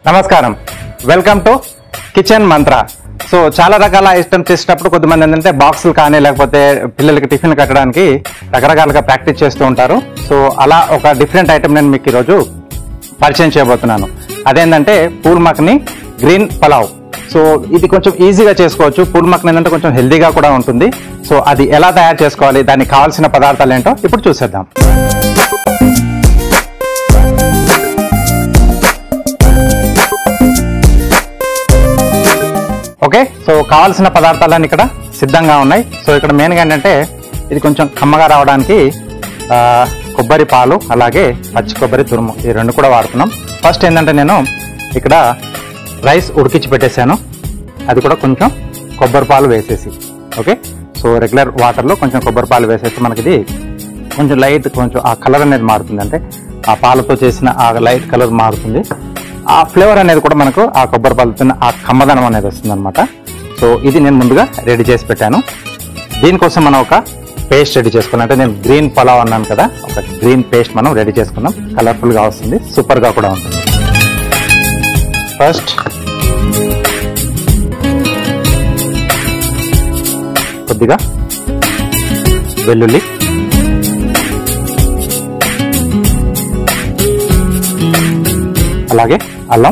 నమస్కారం welcome to kitchen Mantra so చాలా రకాల ఐటమ్స్ చేసేటప్పుడు కొద్దిమంది ఏంటంటే బాక్సులు కానీ లేకపోతే పిల్లలకి టిఫిన్ కట్టడానికి రకరకాలుగా ప్రాక్టీస్ చేస్తూ ఉంటారు సో అలా ఒక డిఫరెంట్ ఐటమ్ నేను మీకు ఈరోజు పరిచయం చేయబోతున్నాను అదేంటంటే పూల్ మక్ని గ్రీన్ పలావ్ సో ఇది కొంచెం ఈజీగా చేసుకోవచ్చు పూల్ మక్ని ఏంటంటే కొంచెం హెల్దీగా కూడా ఉంటుంది సో అది ఎలా తయారు చేసుకోవాలి దానికి కావాల్సిన పదార్థాలు ఏంటో ఇప్పుడు చూసేద్దాం ఓకే సో కావాల్సిన పదార్థాలన్నీ ఇక్కడ సిద్ధంగా ఉన్నాయి సో ఇక్కడ మెయిన్గా ఏంటంటే ఇది కొంచెం కమ్మగా రావడానికి ఆ, కొబ్బరి పాలు అలాగే పచ్చి కొబ్బరి తురుము ఈ రెండు కూడా వాడుతున్నాం ఫస్ట్ ఏంటంటే నేను ఇక్కడ రైస్ ఉడికించి పెట్టేశాను అది కూడా కొంచెం కొబ్బరి పాలు వేసేసి ఓకే సో రెగ్యులర్ వాటర్లో కొంచెం కొబ్బరి పాలు వేసేసి మనకి ఇది కొంచెం లైట్ కొంచెం ఆ కలర్ అనేది మారుతుంది అంటే ఆ పాలతో చేసిన ఆ లైట్ కలర్ మారుతుంది ఆ ఫ్లేవర్ అనేది కూడా మనకు ఆ కొబ్బరి పాలతో ఆ కమ్మదనం అనేది వస్తుంది అనమాట సో ఇది నేను ముందుగా రెడీ చేసి పెట్టాను దీనికోసం మనం ఒక పేస్ట్ రెడీ చేసుకున్నాం అంటే నేను గ్రీన్ పలావ్ అన్నాను కదా ఒక గ్రీన్ పేస్ట్ మనం రెడీ చేసుకున్నాం కలర్ఫుల్గా వస్తుంది సూపర్గా కూడా ఉంటుంది ఫస్ట్ కొద్దిగా వెల్లుల్లి అలాగే అల్లం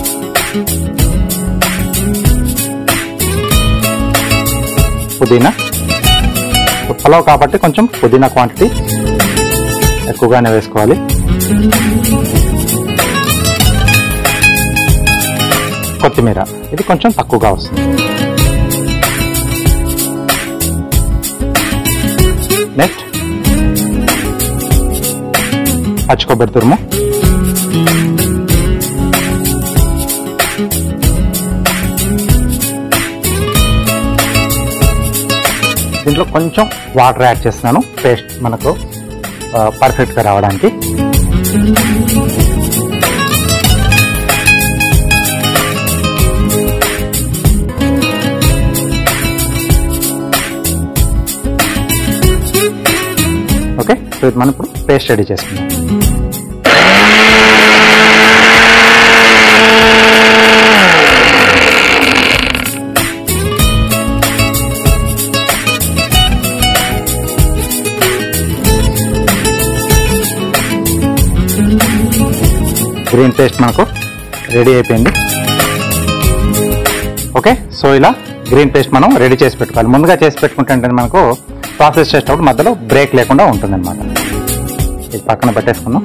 పుదీనా పలావ్ కాబట్టి కొంచెం పుదీనా క్వాంటిటీ ఎక్కువగానే వేసుకోవాలి కొత్తిమీర ఇది కొంచెం తక్కువగా వస్తుంది నెక్స్ట్ పచ్చి కొబ్బరి తురుము దీంట్లో కొంచెం వాటర్ యాడ్ చేస్తున్నాను పేస్ట్ మనకు పర్ఫెక్ట్గా రావడానికి ఓకే సో ఇది మనం ఇప్పుడు పేస్ట్ రెడీ చేసుకుందాం గ్రీన్ పేస్ట్ మనకు రెడీ అయిపోయింది ఓకే సో ఇలా గ్రీన్ పేస్ట్ మనం రెడీ చేసి పెట్టుకోవాలి ముందుగా చేసి పెట్టుకుంటే ఏంటంటే మనకు ప్రాసెస్ చేసేటప్పుడు మధ్యలో బ్రేక్ లేకుండా ఉంటుంది అనమాట ఇది పక్కన పెట్టేసుకుందాం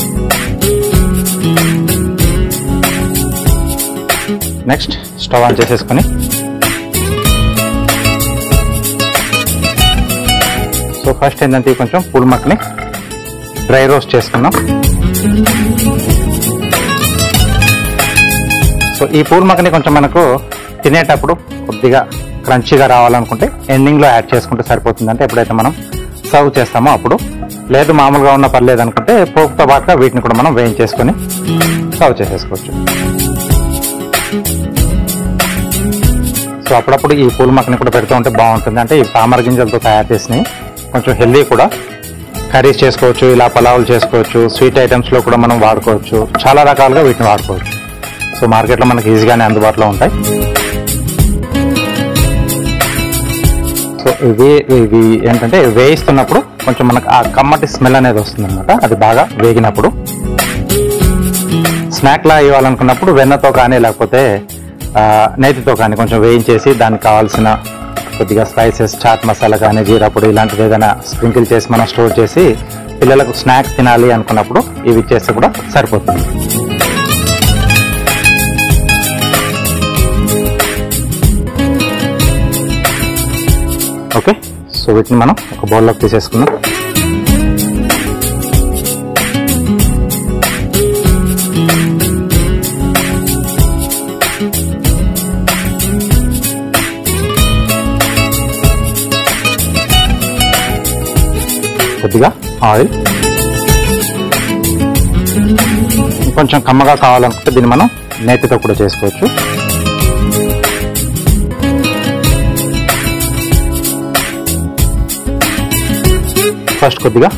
నెక్స్ట్ స్టవ్ ఆన్ చేసేసుకొని సో ఫస్ట్ ఏంటంటే ఇది కొంచెం పూల్ మక్కని డ్రై రోస్ట్ చేసుకుందాం సో ఈ పూల్ మక్కని కొంచెం మనకు తినేటప్పుడు కొద్దిగా క్రంచీగా రావాలనుకుంటే ఎండింగ్లో యాడ్ చేసుకుంటే సరిపోతుంది అంటే ఎప్పుడైతే మనం సర్వ్ చేస్తామో అప్పుడు లేదు మామూలుగా ఉన్న పర్లేదు అనుకుంటే పోపుతో పాటుగా వీటిని కూడా మనం వేయించేసుకొని సర్వ్ చేసేసుకోవచ్చు సో అప్పుడప్పుడు ఈ పూల మక్కని కూడా పెడుతూ ఉంటే బాగుంటుంది అంటే ఈ తామర గింజలతో తయారు చేసినవి కొంచెం హెల్దీ కూడా కర్రీస్ చేసుకోవచ్చు ఇలా పలావులు చేసుకోవచ్చు స్వీట్ ఐటమ్స్లో కూడా మనం వాడుకోవచ్చు చాలా రకాలుగా వీటిని వాడుకోవచ్చు సో మార్కెట్లో మనకి ఈజీగానే అందుబాటులో ఉంటాయి సో ఇవి ఇవి ఏంటంటే వేయిస్తున్నప్పుడు కొంచెం మనకు ఆ కమ్మటి స్మెల్ అనేది వస్తుంది అనమాట అది బాగా వేగినప్పుడు స్నాక్ లా ఇవ్వాలనుకున్నప్పుడు వెన్నతో కానీ లేకపోతే ఆ, నేతితో కానీ కొంచెం వేయించేసి దానికి కావాల్సిన కొద్దిగా స్పైసెస్ చాట్ మసాలా కానీ జీరా పొడి ఇలాంటివి ఏదైనా స్ప్రింకిల్ చేసి మనం స్టోర్ చేసి పిల్లలకు స్నాక్స్ తినాలి అనుకున్నప్పుడు ఇవి చేస్తే కూడా సరిపోతుంది ఓకే సో వీటిని మనం ఒక బౌల్లోకి తీసేసుకుందాం కొద్దిగా ఆయిల్ కొంచెం కమ్మగా కావాలనుకుంటే దీన్ని మనం నేతితో కూడా చేసుకోవచ్చు ఫస్ట్ కొద్దిగా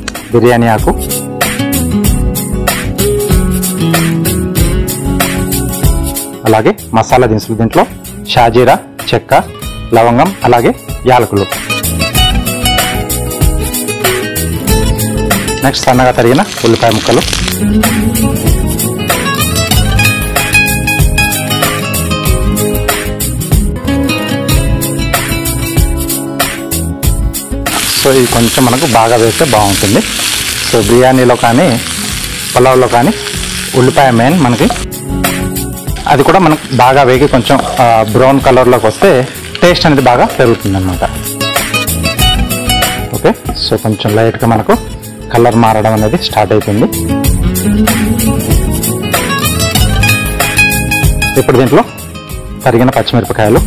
బిర్యానీ ఆకు మసాలా దినుసులు దీంట్లో షాజీరా చెక్క లవంగం అలాగే యాలకులు నెక్స్ట్ సన్నగా తరిగిన ఉల్లిపాయ ముక్కలు సో ఇది కొంచెం మనకు బాగా వేస్తే బాగుంటుంది సో బిర్యానీలో కానీ పులావ్లో కానీ ఉల్లిపాయ మెయిన్ మనకి అది కూడా మనకు బాగా వేగి కొంచెం బ్రౌన్ కలర్లోకి వస్తే టేస్ట్ అనేది బాగా పెరుగుతుంది అనమాట ఓకే సో కొంచెం లైట్గా మనకు కలర్ మారడం అనేది స్టార్ట్ అయిపోయింది ఇప్పుడు దీంట్లో తరిగిన పచ్చిమిరపకాయలు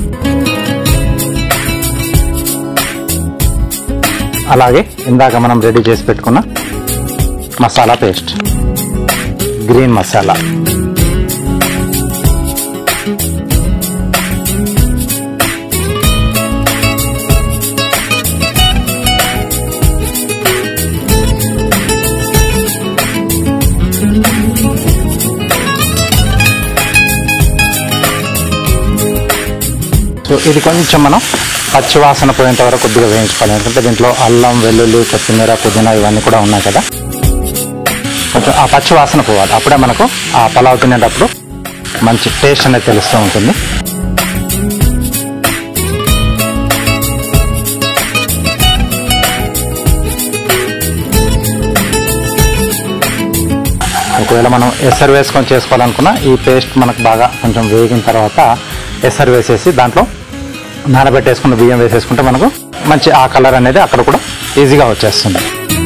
అలాగే ఇందాక మనం రెడీ చేసి పెట్టుకున్న masala paste green masala so ఇది కొంచెం మనం పచ్చి వాసన పోయేంత వరకు కొద్దిగా వేయించుకోవాలి ఎందుకంటే దీంట్లో అల్లం వెల్లుల్లి కొత్తిమీర పుదీనా ఇవన్నీ కూడా ఉన్నాయి కదా కొంచెం ఆ పచ్చి వాసన పోవాలి అప్పుడే మనకు ఆ పలావ్ తినేటప్పుడు మంచి టేస్ట్ అనేది తెలుస్తూ ఉంటుంది ఒకవేళ మనం ఎసరు వేసుకొని చేసుకోవాలనుకున్నా ఈ పేస్ట్ మనకు బాగా కొంచెం వేగిన తర్వాత ఎసరు వేసేసి దాంట్లో నానబెట్టేసుకున్న బియ్యం వేసేసుకుంటే మనకు మంచి ఆ కలర్ అనేది అక్కడ కూడా ఈజీగా వచ్చేస్తుంది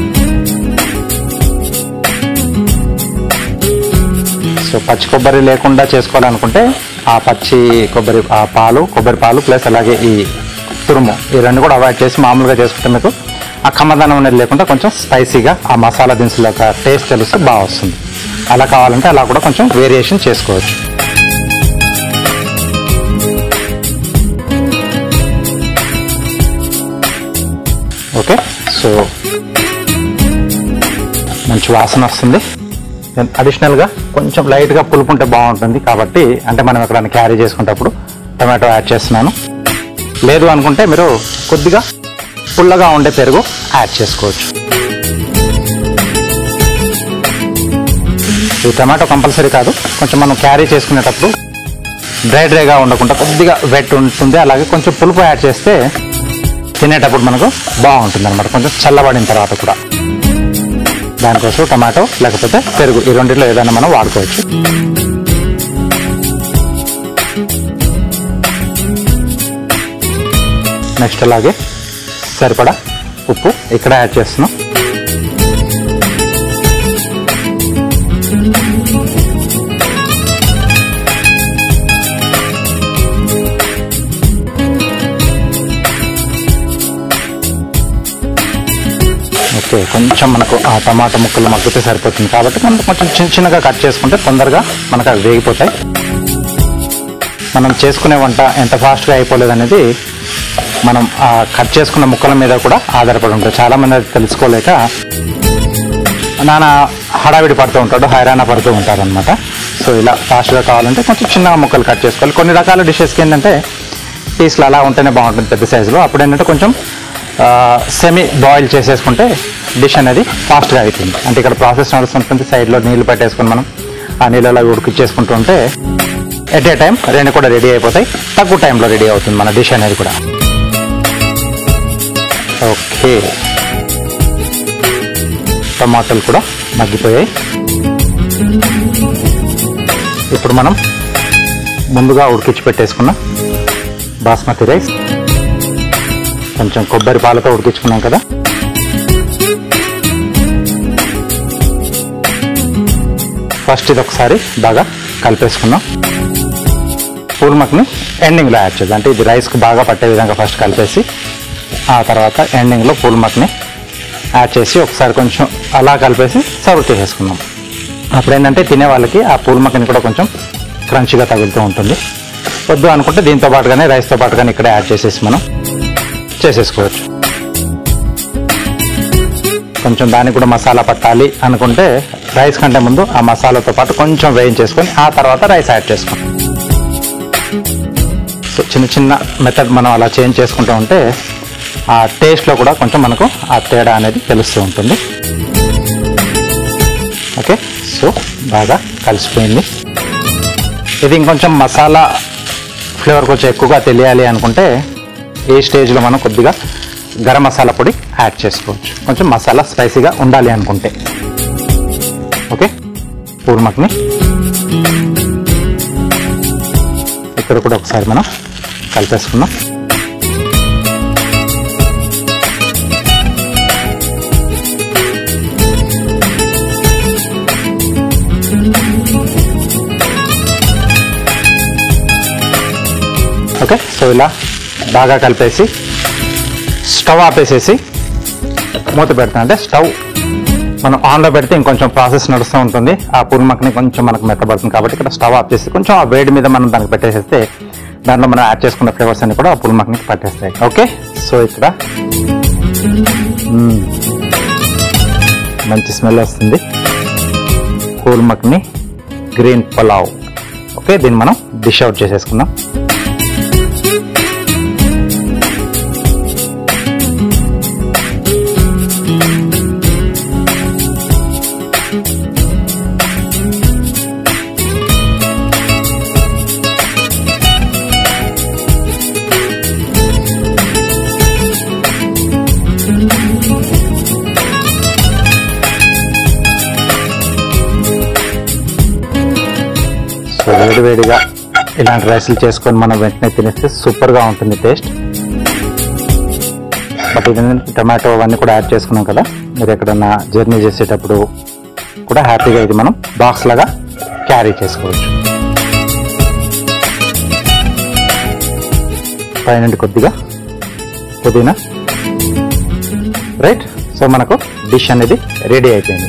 సో పచ్చి కొబ్బరి లేకుండా చేసుకోవాలనుకుంటే ఆ పచ్చి కొబ్బరి ఆ పాలు కొబ్బరి పాలు ప్లస్ అలాగే ఈ తురుము ఈ రెండు కూడా అవాయిడ్ చేసి మామూలుగా చేసుకుంటే మీకు ఆ కమ్మదనం అనేది లేకుండా కొంచెం స్పైసీగా ఆ మసాలా దినుసుల యొక్క టేస్ట్ తెలిస్తే బాగా వస్తుంది అలా కావాలంటే అలా కూడా కొంచెం వేరియేషన్ చేసుకోవచ్చు ఓకే సో మంచి వాసన వస్తుంది అడిషనల్గా కొంచెం లైట్గా పులుపు ఉంటే బాగుంటుంది కాబట్టి అంటే మనం ఎక్కడైనా క్యారీ చేసుకునేటప్పుడు టమాటో యాడ్ చేస్తున్నాను లేదు అనుకుంటే మీరు కొద్దిగా పుల్లగా ఉండే పెరుగు యాడ్ చేసుకోవచ్చు ఈ టమాటో కంపల్సరీ కాదు కొంచెం మనం క్యారీ చేసుకునేటప్పుడు డ్రై డ్రైగా ఉండకుండా కొద్దిగా వెట్ ఉంటుంది అలాగే కొంచెం పులుపు యాడ్ చేస్తే తినేటప్పుడు మనకు బాగుంటుంది అనమాట కొంచెం చల్లబడిన తర్వాత కూడా దానికోసం టమాటో లేకపోతే పెరుగు ఈ రెండిట్లో ఏదైనా మనం వాడుకోవచ్చు నెక్స్ట్ అలాగే సరిపడా ఉప్పు ఇక్కడ యాడ్ చేస్తున్నాం ఓకే కొంచెం మనకు ఆ టమాటా ముక్కలు మగ్గితే సరిపోతుంది కాబట్టి మనం కొంచెం చిన్న చిన్నగా కట్ చేసుకుంటే తొందరగా మనకు అవి వేగిపోతాయి మనం చేసుకునే వంట ఎంత ఫాస్ట్గా అయిపోలేదు అనేది మనం ఆ కట్ చేసుకున్న ముక్కల మీద కూడా ఆధారపడి ఉంటుంది చాలామంది అది తెలుసుకోలేక నాన్న హడావిడి పడుతూ ఉంటాడు హైరాణ పడుతూ ఉంటారనమాట సో ఇలా ఫాస్ట్గా కావాలంటే కొంచెం చిన్నగా ముక్కలు కట్ చేసుకోవాలి కొన్ని రకాల డిషెస్కి ఏంటంటే పీస్లు అలా ఉంటేనే బాగుంటుంది పెద్ద సైజులో అప్పుడు ఏంటంటే కొంచెం సెమీ బాయిల్ చేసేసుకుంటే డిష్ అనేది ఫాస్ట్గా అవుతుంది అంటే ఇక్కడ ప్రాసెస్ నడుస్తుంటుంది సైడ్లో నీళ్లు పెట్టేసుకొని మనం ఆ నీళ్ళలో ఉడికిచ్చేసుకుంటూ ఉంటే ఎట్ ఏ టైం రెండు కూడా రెడీ అయిపోతాయి తక్కువ టైంలో రెడీ అవుతుంది మన డిష్ అనేది కూడా ఓకే టమాటాలు కూడా మగ్గిపోయాయి ఇప్పుడు మనం ముందుగా ఉడికించి పెట్టేసుకున్న బాస్మతి రైస్ కొంచెం కొబ్బరి పాలతో ఉడికించుకున్నాం కదా ఫస్ట్ ఇది ఒకసారి బాగా కలిపేసుకున్నాం పూల్మక్ని ఎండింగ్లో యాడ్ చేద్దాం అంటే ఇది రైస్కి బాగా పట్టే విధంగా ఫస్ట్ కలిపేసి ఆ తర్వాత ఎండింగ్లో పూల్మక్ని యాడ్ చేసి ఒకసారి కొంచెం అలా కలిపేసి సర్వ్ చేసేసుకున్నాం అప్పుడు ఏంటంటే తినే వాళ్ళకి ఆ పూల్మక్ని కూడా కొంచెం క్రంచిగా తగులుతూ ఉంటుంది వద్దు అనుకుంటే దీంతో పాటుగానే రైస్తో పాటుగానే ఇక్కడ యాడ్ చేసేసి మనం చేసేసుకోవచ్చు కొంచెం దానికి కూడా మసాలా పట్టాలి అనుకుంటే రైస్ కంటే ముందు ఆ మసాలాతో పాటు కొంచెం వేయించేసుకొని ఆ తర్వాత రైస్ యాడ్ చేసుకోండి సో చిన్న చిన్న మెథడ్ మనం అలా చేంజ్ చేసుకుంటూ ఉంటే ఆ టేస్ట్లో కూడా కొంచెం మనకు ఆ తేడా అనేది తెలుస్తూ ఉంటుంది ఓకే సో బాగా కలిసిపోయింది ఇది ఇంకొంచెం మసాలా ఫ్లేవర్ కొంచెం ఎక్కువగా తెలియాలి అనుకుంటే ఈ స్టేజ్లో మనం కొద్దిగా గరం మసాలా పొడి యాడ్ చేసుకోవచ్చు కొంచెం మసాలా స్పైసీగా ఉండాలి అనుకుంటే ఓకే పూర్మక్ని ఇక్కడ కూడా ఒకసారి మనం కలిపేసుకుందాం ఓకే సో ఇలా బాగా కలిపేసి స్టవ్ ఆపేసేసి మూత పెడతాం అంటే స్టవ్ మనం ఆన్లో పెడితే ఇంకొంచెం ప్రాసెస్ నడుస్తూ ఉంటుంది ఆ పూర్మక్ని కొంచెం మనకు మెత్తబడుతుంది కాబట్టి ఇక్కడ స్టవ్ ఆఫ్ చేసి కొంచెం ఆ వేడి మీద మనం దానికి పెట్టేసేస్తే దాంట్లో మనం యాడ్ చేసుకున్న ఫ్లేవర్స్ అన్ని కూడా ఆ పూర్మక్ని పట్టేస్తాయి ఓకే సో ఇక్కడ మ్మ్. మంచి స్మెల్ వస్తుంది పూర్మక్ని గ్రీన్ పలావ్ ఓకే దీన్ని మనం డిష్ అవుట్ చేసేసుకుందాం సో వేడి వేడిగా ఇలాంటి రైస్లు చేసుకొని మనం వెంటనే తినేస్తే సూపర్గా ఉంటుంది టేస్ట్ బట్ ఇది టమాటో అవన్నీ కూడా యాడ్ చేసుకున్నాం కదా మీరు ఎక్కడన్నా జర్నీ చేసేటప్పుడు కూడా హ్యాపీగా ఇది మనం బాక్స్ లాగా క్యారీ చేసుకోవచ్చు పైన కొద్దిగా పుదీనా రైట్ సో మనకు డిష్ అనేది రెడీ అయిపోయింది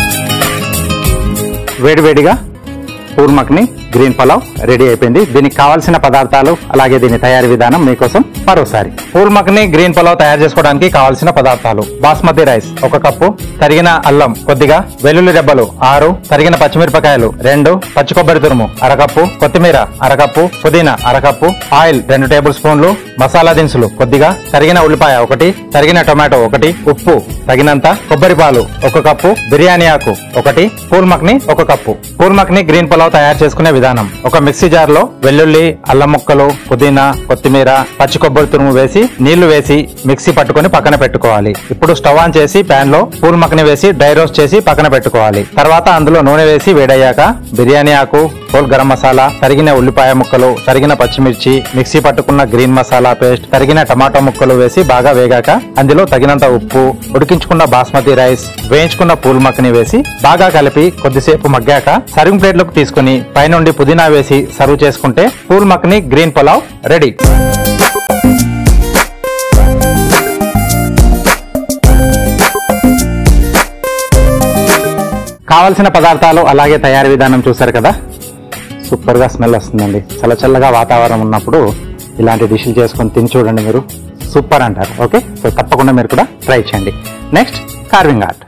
వేడివేడిగా పూర్మక్ని గ్రీన్ పలావ్ రెడీ అయిపోయింది దీనికి కావాల్సిన పదార్థాలు అలాగే దీని తయారీ విధానం మీకోసం మరోసారి పూర్మక్ని గ్రీన్ పలావ్ తయారు చేసుకోవడానికి కావాల్సిన పదార్థాలు బాస్మతి రైస్ ఒక కప్పు తరిగిన అల్లం కొద్దిగా వెల్లుల్లి రెబ్బలు ఆరు తరిగిన పచ్చిమిరపకాయలు రెండు పచ్చి కొబ్బరి తురుము అరకప్పు కొత్తిమీర అరకప్పు పుదీనా అరకప్పు ఆయిల్ రెండు టేబుల్ స్పూన్లు మసాలా దినుసులు కొద్దిగా తరిగిన ఉల్లిపాయ ఒకటి తరిగిన టొమాటో ఒకటి ఉప్పు తగినంత కొబ్బరి పాలు ఒక కప్పు బిర్యానీ ఆకు ఒకటి పూల్మక్ని ఒక కప్పు పూల్మక్ని గ్రీన్ పలావ్ తయారు చేసుకునే విధానం ఒక మిక్సీ జార్ లో వెల్లుల్లి అల్లం ముక్కలు పుదీనా కొత్తిమీర పచ్చి కొబ్బరి తురుము వేసి నీళ్లు వేసి మిక్సీ పట్టుకొని పక్కన పెట్టుకోవాలి ఇప్పుడు స్టవ్ ఆన్ చేసి పాన్ లో పూల్మక్ని వేసి డ్రై రోస్ట్ చేసి పక్కన పెట్టుకోవాలి తర్వాత అందులో నూనె వేసి వేడయ్యాక బిర్యానీ ఆకు హోల్ గరం మసాలా తరిగిన ఉల్లిపాయ ముక్కలు తరిగిన పచ్చిమిర్చి మిక్సీ పట్టుకున్న గ్రీన్ మసాలా పేస్ట్ తరిగిన టమాటో ముక్కలు వేసి బాగా వేగాక అందులో తగినంత ఉప్పు ఉడికించుకున్న బాస్మతి రైస్ వేయించుకున్న పూల్ మక్కని వేసి బాగా కలిపి కొద్దిసేపు మగ్గాక సర్వింగ్ ప్లేట్లోకి తీసుకుని పైనుండి పుదీనా వేసి సర్వ్ చేసుకుంటే పూల్ మక్కని గ్రీన్ పులావ్ రెడీ కావలసిన పదార్థాలు అలాగే తయారీ విధానం చూసారు కదా సూపర్ గా స్మెల్ వస్తుందండి చల్ల చల్లగా వాతావరణం ఉన్నప్పుడు ఇలాంటి డిష్లు చేసుకొని తిని చూడండి మీరు సూపర్ అంటారు ఓకే సో తప్పకుండా మీరు కూడా ట్రై చేయండి next carving art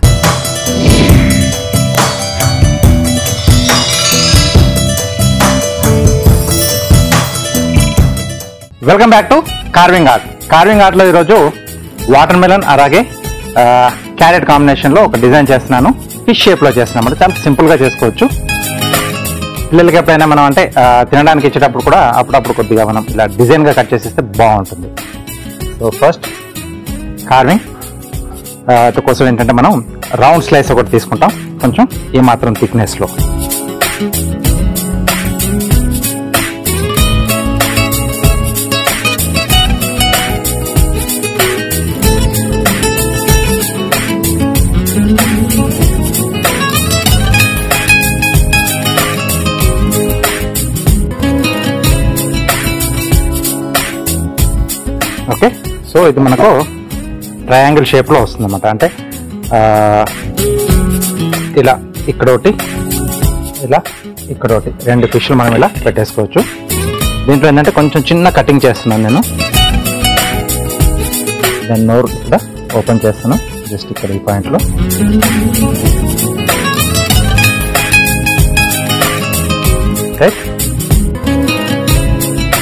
welcome back to carving art carving art లో ఈరోజు వాటర్ మెలన్ అలాగే క్యారెట్ కాంబినేషన్ లో ఒక డిజైన్ చేస్తున్నాను ఫిష్ షేప్ లో చేస్తున్నాం అంటే చాలా సింపుల్ గా చేసుకోవచ్చు పిల్లలకి ఎప్పుడైనా మనం అంటే ఆ, తినడానికి ఇచ్చేటప్పుడు కూడా అప్పుడప్పుడు కొద్దిగా మనం ఇలా డిజైన్ గా కట్ చేసిస్తే బాగుంటుంది సో ఫస్ట్ కార్వింగ్ కోసం ఏంటంటే మనం రౌండ్ స్లైస్ ఒకటి తీసుకుంటాం కొంచెం ఈ మాత్రం థిక్నెస్ లో ఓకే సో ఇది మనకు ట్రయాంగిల్ షేప్లో వస్తుంది అనమాట అంటే ఆ, ఇలా ఇక్కడ ఒకటి ఇలా ఇక్కడ ఒకటి రెండు ఫిష్లు మనం ఇలా పెట్టేసుకోవచ్చు దీంట్లో ఏంటంటే కొంచెం చిన్న కటింగ్ చేస్తున్నాను నేను దాన్ని నోరు ఇక్కడ ఓపెన్ చేస్తాను జస్ట్ ఇక్కడ ఈ పాయింట్లో రైట్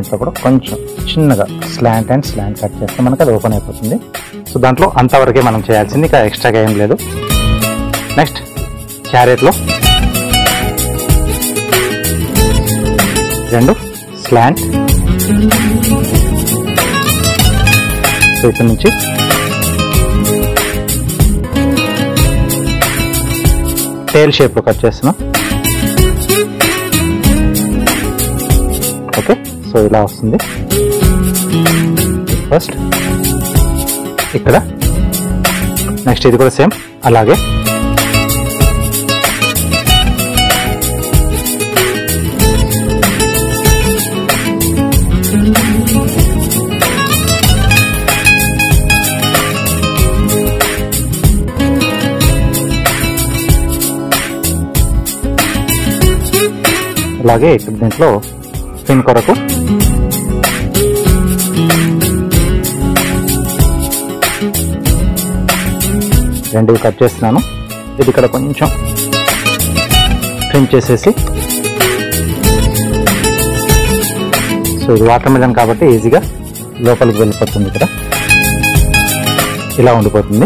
అంతా కూడా కొంచెం చిన్నగా స్లాంట్ అండ్ స్లాంట్ కట్ చేస్తే మనకి అది ఓపెన్ అయిపోతుంది సో దాంట్లో అంతవరకే మనం చేయాల్సింది ఇంకా ఎక్స్ట్రాగా ఏం లేదు నెక్స్ట్ క్యారెట్లో రెండు స్లాంట్ సో ఇక్కడ నుంచి టేల్ షేప్లో కట్ చేస్తున్నాం ఓకే సో ఇలా వస్తుంది ఫస్ట్ ఇక్కడ నెక్స్ట్ ఇది కూడా సేమ్ అలాగే అలాగే ఇక్కడ దీంట్లో పిన్ కొరకు రెండు కట్ చేస్తున్నాను ఇది ఇక్కడ కొంచెం ట్రిమ్ చేసేసి సో ఇది వాటర్ మిలన్ కాబట్టి ఈజీగా లోపలికి వెళ్ళిపోతుంది ఇక్కడ ఇలా ఉండిపోతుంది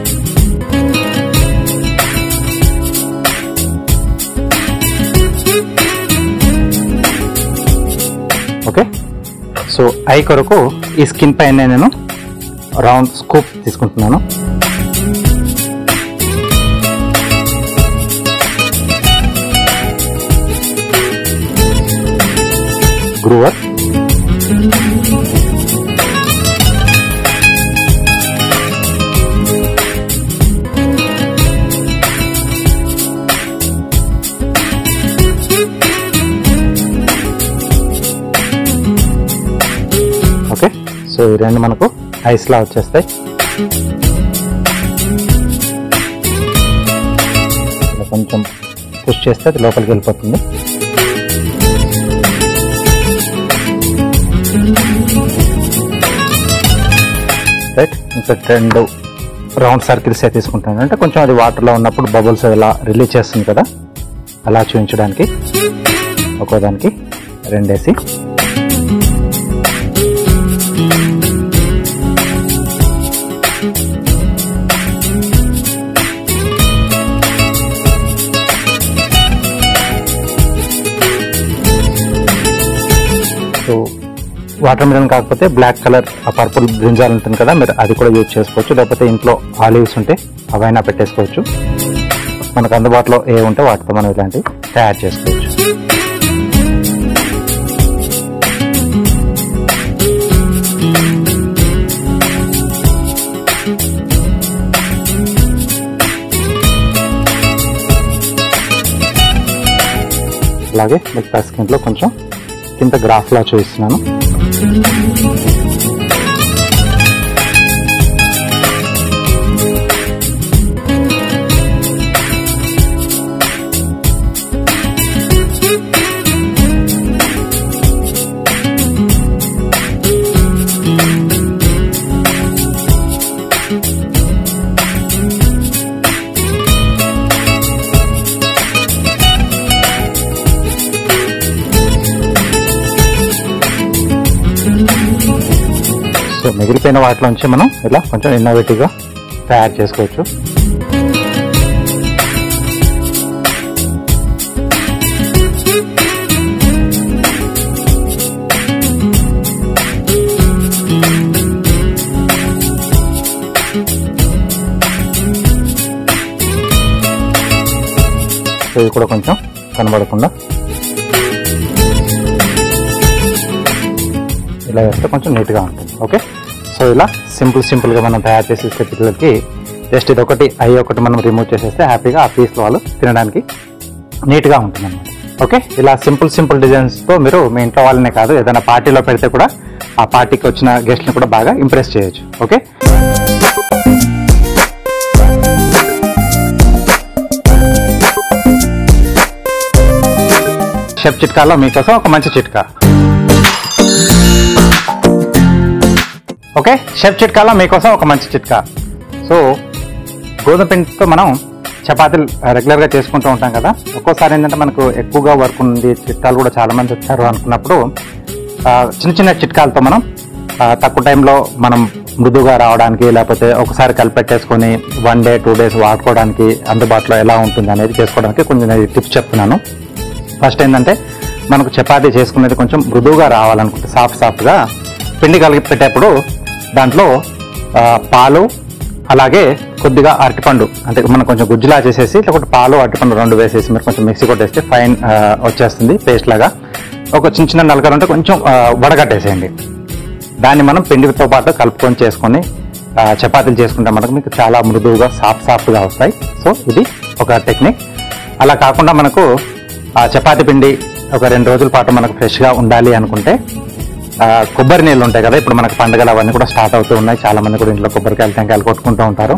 ఓకే సో ఐ కొరకు ఈ స్కిన్ పైన నేను రౌండ్ స్కూప్ తీసుకుంటున్నాను గ్రూవర్ ఓకే సో ఈ రెండు మనకు ఐస్ లా వచ్చేస్తాయి ఇలా కొంచెం పుష్ చేస్తే అది లోపలికి వెళ్ళిపోతుంది రైట్ ఇంకా రెండు రౌండ్ సర్కిల్స్ తీసుకుంటాను అంటే కొంచెం అది వాటర్లో ఉన్నప్పుడు బబుల్స్ ఇలా రిలీజ్ చేస్తుంది కదా అలా చూపించడానికి ఒక్కోదానికి రెండేసి సో వాటర్ మిలన్ కాకపోతే బ్లాక్ కలర్ ఆ పర్పుల్ బ్రింజాల్ ఉంటుంది కదా మీరు అది కూడా యూజ్ చేసుకోవచ్చు లేకపోతే ఇంట్లో ఆలివ్స్ ఉంటే అవైనా పెట్టేసుకోవచ్చు మనకు అందుబాటులో ఏ ఉంటే వాటితో మనం ఇలాంటివి తయారు చేసుకోవచ్చు అలాగే మిగతా స్కిన్లో కొంచెం కింద గ్రాఫ్లా చూపిస్తున్నాను సో మిగిలిపోయిన వాటిలోంచి మనం ఇలా కొంచెం ఇన్నోవేటివ్గా తయారు చేసుకోవచ్చు సో ఇది కూడా కొంచెం కనబడకుండా ఇలా వేస్తే కొంచెం నీట్గా ఉంటుంది ఓకే సో ఇలా సింపుల్ సింపుల్గా మనం తయారు చేసి ఇస్తే పిల్లలకి జస్ట్ ఇది ఒకటి ఐ ఒకటి మనం రిమూవ్ చేసేస్తే హ్యాపీగా ఆ పీస్ వాళ్ళు తినడానికి నీట్గా ఉంటుంది అనమాట ఓకే ఇలా సింపుల్ సింపుల్ డిజైన్స్తో మీరు మీ ఇంట్లో వాళ్ళనే కాదు ఏదైనా పార్టీలో పెడితే కూడా ఆ పార్టీకి వచ్చిన గెస్ట్ని కూడా బాగా ఇంప్రెస్ చేయొచ్చు ఓకే షెఫ్ చిట్కాలో మీకోసం ఒక మంచి చిట్కా ఓకే షెఫ్ చిట్కాలో మీకోసం ఒక మంచి చిట్కా సో గోధుమ పిండితో మనం చపాతీలు రెగ్యులర్గా చేసుకుంటూ ఉంటాం కదా ఒక్కోసారి ఏంటంటే మనకు ఎక్కువగా వర్క్ ఉంది చిట్కాలు కూడా చాలా మంది వచ్చారు అనుకున్నప్పుడు ఆ, చిన్న చిన్న చిట్కాలతో మనం ఆ, తక్కువ టైంలో మనం మృదుగా రావడానికి లేకపోతే ఒకసారి కలిపెట్టేసుకొని వన్ డే టూ డేస్ వాడుకోవడానికి అందుబాటులో ఎలా ఉంటుంది అనేది చేసుకోవడానికి కొంచెం టిప్స్ చెప్తున్నాను ఫస్ట్ ఏంటంటే మనకు చపాతీ చేసుకునేది కొంచెం మృదువుగా రావాలనుకుంటే సాఫ్ట్ సాఫ్ట్గా పిండి కలిపి పెట్టేప్పుడు దాంట్లో ఆ, పాలు అలాగే కొద్దిగా అరటిపండు అంటే మనం కొంచెం గుజ్జులా చేసేసి లేకపోతే పాలు అరటిపండు రెండు వేసేసి మీరు కొంచెం మిక్సీ కొట్టేస్తే ఫైన్ ఆ, వచ్చేస్తుంది పేస్ట్ లాగా ఒక చిన్న చిన్న నలకలు ఉంటే కొంచెం ఆ, వడగట్టేసేయండి దాన్ని మనం పిండితో పాటు కలుపుకొని చేసుకొని ఆ, చపాతీలు చేసుకుంటే మనకు మీకు చాలా మృదువుగా సాఫ్ట్ సాఫ్ట్గా వస్తాయి సో ఇది ఒక టెక్నిక్ అలా కాకుండా మనకు ఆ చపాతీ పిండి ఒక రెండు రోజుల పాటు మనకు ఫ్రెష్గా ఉండాలి అనుకుంటే ఆ, కొబ్బరి నీళ్ళు ఉంటాయి కదా ఇప్పుడు మనకు పండుగలు అవన్నీ కూడా స్టార్ట్ అవుతూ ఉన్నాయి చాలా మంది కూడా ఇంట్లో కొబ్బరికాయలు టెంకాయలు కొట్టుకుంటూ ఉంటారు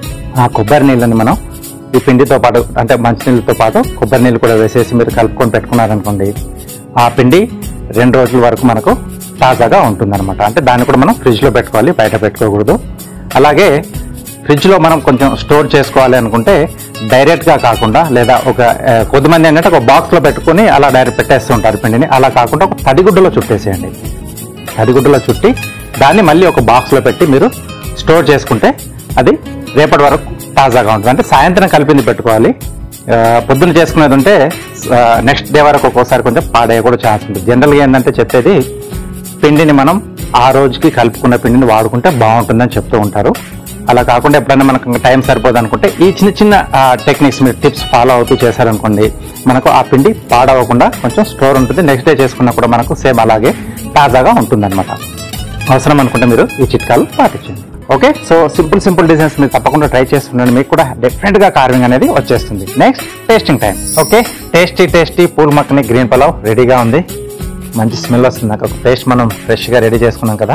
ఆ కొబ్బరి నీళ్ళని మనం ఈ పిండితో పాటు అంటే మంచినీళ్ళతో పాటు కొబ్బరి నీళ్ళు కూడా వేసేసి మీరు కలుపుకొని పెట్టుకున్నారనుకోండి ఆ పిండి రెండు రోజుల వరకు మనకు తాజాగా ఉంటుందన్నమాట అంటే దాన్ని కూడా మనం ఫ్రిడ్జ్లో పెట్టుకోవాలి బయట పెట్టుకోకూడదు అలాగే ఫ్రిడ్జ్లో మనం కొంచెం స్టోర్ చేసుకోవాలి అనుకుంటే డైరెక్ట్గా కాకుండా లేదా ఒక ఆ, కొద్దిమంది ఏంటంటే ఒక బాక్స్లో పెట్టుకొని అలా డైరెక్ట్ పెట్టేస్తూ ఉంటారు పిండిని అలా కాకుండా ఒక తడిగుడ్డలో చుట్టేసేయండి తడిగుడ్డలో చుట్టి దాన్ని మళ్ళీ ఒక బాక్స్లో పెట్టి మీరు స్టోర్ చేసుకుంటే అది రేపటి వరకు తాజాగా ఉంటుంది అంటే సాయంత్రం కలిపింది పెట్టుకోవాలి ఆ, పొద్దున్న చేసుకునేది ఉంటే నెక్స్ట్ డే వరకు ఒక్కోసారి కొంచెం పాడయ్యే కూడా ఛాన్స్ ఉంటుంది జనరల్గా ఏంటంటే చెప్పేది పిండిని మనం ఆ రోజుకి కలుపుకున్న పిండిని వాడుకుంటే బాగుంటుందని చెప్తూ ఉంటారు అలా కాకుండా ఎప్పుడైనా మనకు ఇంకా టైం సరిపోదు అనుకుంటే ఈ చిన్న చిన్న టెక్నిక్స్ మీరు టిప్స్ ఫాలో అవుతూ చేశారనుకోండి మనకు ఆ పిండి పాడవకుండా కొంచెం స్టోర్ ఉంటుంది నెక్స్ట్ డే చేసుకున్నా కూడా మనకు సేమ్ అలాగే తాజాగా ఉంటుందన్నమాట అవసరం అనుకుంటే మీరు ఈ చిట్కాలు పాటించండి okay so simple simple designs మీరు తప్పకుండా ట్రై చేస్తుండండి మీకు కూడా డెఫినెట్ గా కార్వింగ్ అనేది వచ్చేస్తుంది next tasting time okay tasty tasty phool makhana green pulao రెడీగా ఉంది మంచి స్మెల్ వస్తుంది నాకు ఒక పేస్ట్ మనం ఫ్రెష్ గా రెడీ చేసుకున్నాం కదా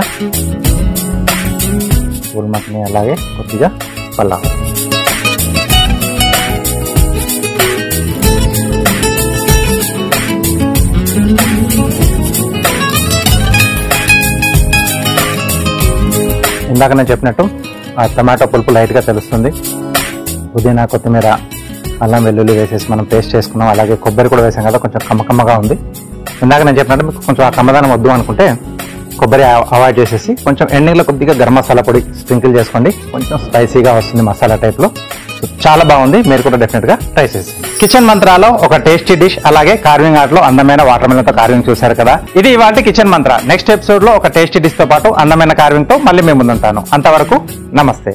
పూల్ మక్కని అలాగే కొద్దిగా పలావ్ ఇందాక నేను చెప్పినట్టు ఆ టమాటో పులుపు లైట్గా తెలుస్తుంది పుదీనా కొత్తిమీర అల్లం వెల్లుల్లి వేసేసి మనం పేస్ట్ చేసుకున్నాం అలాగే కొబ్బరి కూడా వేసాం కదా కొంచెం కమ్మకమ్మగా ఉంది ఇందాక నేను చెప్పినట్టు మీకు కొంచెం ఆ కమ్మదానం వద్దు అనుకుంటే కొబ్బరి అవ- అవాయిడ్ చేసేసి కొంచెం ఎండింగ్లో కొద్దిగా గరం మసాలా పొడి స్ప్రింకిల్ చేసుకోండి కొంచెం స్పైసీగా వస్తుంది మసాలా టైప్లో సో చాలా బాగుంది మీరు కూడా డెఫినెట్గా ట్రై చేసి కిచెన్ మంత్రాలో ఒక టేస్టీ డిష్ అలాగే కార్వింగ్ ఆర్ట్ లో అందమైన వాటర్ మిలన్ తో కార్వింగ్ చూశారు కదా ఇది ఇవాళ కిచెన్ మంత్ర నెక్స్ట్ ఎపిసోడ్ లో ఒక టేస్టీ డిష్ తో పాటు అందమైన కార్వింగ్ తో మళ్ళీ మేము ముందుంటాను అంతవరకు నమస్తే